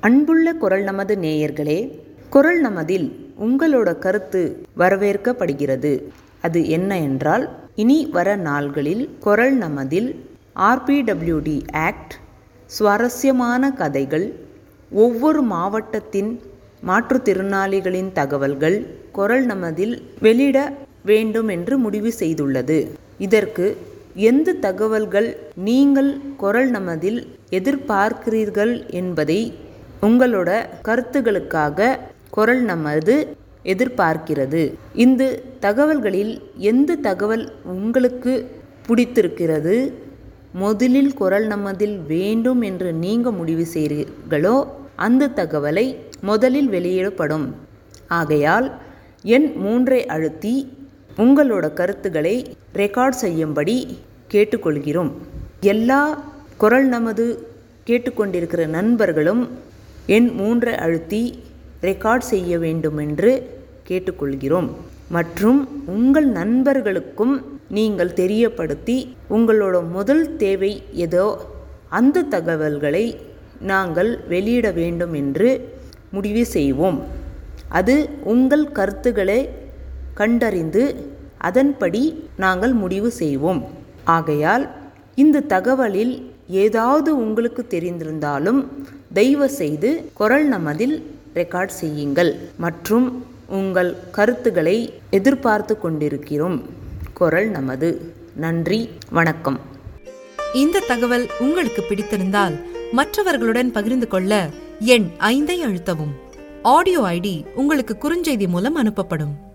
அன்புள்ள குரல் நமது நேயர்களே குரல் நமதில் உங்களோட கருத்து வரவேற்கப்படுகிறது அது என்ன என்றால் இனி வர நாள்களில் குரல் நமதில் ஆர்பிடபிள்யூடி ஆக்ட் சுவாரஸ்யமான கதைகள் ஒவ்வொரு மாவட்டத்தின் மாற்றுத்திறனாளிகளின் தகவல்கள் குரல் நமதில் வெளியிட வேண்டும் என்று முடிவு செய்துள்ளது இதற்கு எந்த தகவல்கள் நீங்கள் குரல் நமதில் எதிர்பார்க்கிறீர்கள் என்பதை உங்களோட கருத்துகளுக்காக குரல் நமது எதிர்பார்க்கிறது இந்த தகவல்களில் எந்த தகவல் உங்களுக்கு பிடித்திருக்கிறது முதலில் குரல் நமதில் வேண்டும் என்று நீங்க முடிவு செய்கிறீர்களோ அந்த தகவலை முதலில் வெளியிடப்படும் ஆகையால் எண் மூன்றை அழுத்தி உங்களோட கருத்துக்களை ரெக்கார்ட் செய்யும்படி கேட்டுக்கொள்கிறோம் எல்லா குரல் நமது கேட்டுக்கொண்டிருக்கிற நண்பர்களும் எண் மூன்றை அழுத்தி ரெக்கார்ட் செய்ய வேண்டும் என்று கேட்டுக்கொள்கிறோம் மற்றும் உங்கள் நண்பர்களுக்கும் நீங்கள் தெரியப்படுத்தி உங்களோட முதல் தேவை ஏதோ அந்த தகவல்களை நாங்கள் வெளியிட வேண்டும் என்று முடிவு செய்வோம் அது உங்கள் கருத்துக்களை கண்டறிந்து அதன்படி நாங்கள் முடிவு செய்வோம் ஆகையால் இந்த தகவலில் ஏதாவது உங்களுக்கு தெரிந்திருந்தாலும் தயவு செய்து குரல் நமதில் ரெக்கார்ட் செய்யுங்கள் மற்றும் உங்கள் கருத்துக்களை எதிர்பார்த்து கொண்டிருக்கிறோம் குரல் நமது நன்றி வணக்கம் இந்த தகவல் உங்களுக்கு பிடித்திருந்தால் மற்றவர்களுடன் பகிர்ந்து கொள்ள எண் ஐந்தை அழுத்தவும் ஆடியோ ஐடி உங்களுக்கு குறுஞ்செய்தி மூலம் அனுப்பப்படும்